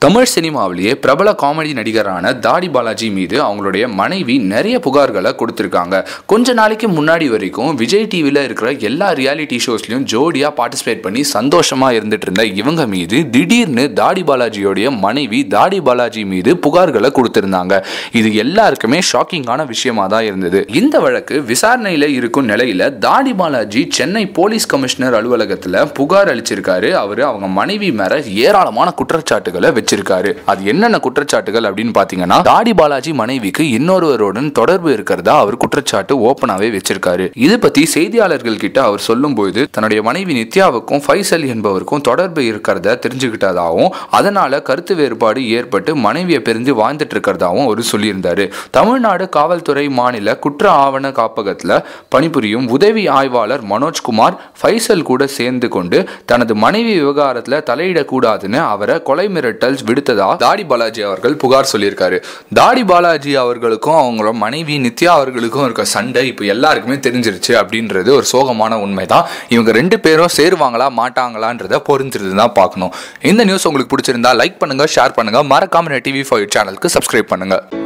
தமிழ் சினிமாவிலேயே பிரபல காமெடி நடிகரான தாடி பாலாஜி மீது அவங்களுடைய மனைவி நிறைய புகார்களை கொடுத்துருக்காங்க கொஞ்ச நாளைக்கு முன்னாடி வரைக்கும் விஜய் டிவியில் இருக்கிற எல்லா ரியாலிட்டி ஷோஸ்லையும் ஜோடியாக பார்ட்டிசிபேட் பண்ணி சந்தோஷமா இருந்துட்டு இருந்த இவங்க மீது திடீர்னு தாடி பாலாஜியோடைய மனைவி தாடி பாலாஜி மீது புகார்களை கொடுத்திருந்தாங்க இது எல்லாருக்குமே ஷாக்கிங்கான விஷயமா தான் இருந்தது இந்த வழக்கு விசாரணையில இருக்கும் நிலையில தாடி பாலாஜி சென்னை போலீஸ் கமிஷனர் அலுவலகத்தில் புகார் அளிச்சிருக்காரு அவர் அவங்க மனைவி மேல ஏராளமான குற்றச்சாட்டுகளை வச்சிருக்காரு அது என்னென்ன குற்றச்சாட்டுகள் அப்படின்னு பாத்தீங்கன்னா தாடி பாலாஜி மனைவிக்கு இன்னொருவருடன் தொடர்பு இருக்கிறதா அவர் குற்றச்சாட்டு ஓப்பனாவே வச்சிருக்காரு இது பத்தி செய்தியாளர்கள் கிட்ட அவர் சொல்லும்போது தன்னுடைய மனைவி நித்யாவுக்கும் ஃபைசல் என்பவருக்கும் தொடர்பு இருக்கிறத தெரிஞ்சுக்கிட்டதாகவும் அதனால கருத்து வேறுபாடு ஏற்பட்டு மனைவியை பிரிஞ்சு வாழ்ந்துட்டு இருக்கிறதாவும் அவர் சொல்லியிருந்தாரு தமிழ்நாடு காவல்துறை மாநில குற்ற ஆவண காப்பகத்துல பணிபுரியும் உதவி ஆய்வாளர் மனோஜ்குமார் ஃபைசல் கூட சேர்ந்து கொண்டு தனது மனைவி விவகாரத்துல தலையிடக்கூடாதுன்னு அவரை கொலை மிரட்டல் விடுத்ததா தாடி பாலாஜி அவர்கள் புகார் சொல்லியிருக்காரு தாடி பாலாஜி அவர்களுக்கும் அவங்களோட மனைவி நித்யா அவர்களுக்கும் இருக்க சண்டை இப்போ எல்லாருக்குமே தெரிஞ்சிருச்சு அப்படின்றது ஒரு சோகமான உண்மைதான் இவங்க ரெண்டு பேரும் சேருவாங்களா மாட்டாங்களான்றத பொறிஞ்சிருந்து தான் பார்க்கணும் இந்த நியூஸ் உங்களுக்கு பிடிச்சிருந்தா லைக் பண்ணுங்க ஷேர் பண்ணுங்க மறக்காம டிவி ஃபைவ் சேனலுக்கு சப்ஸ்கிரைப் பண்ணுங்க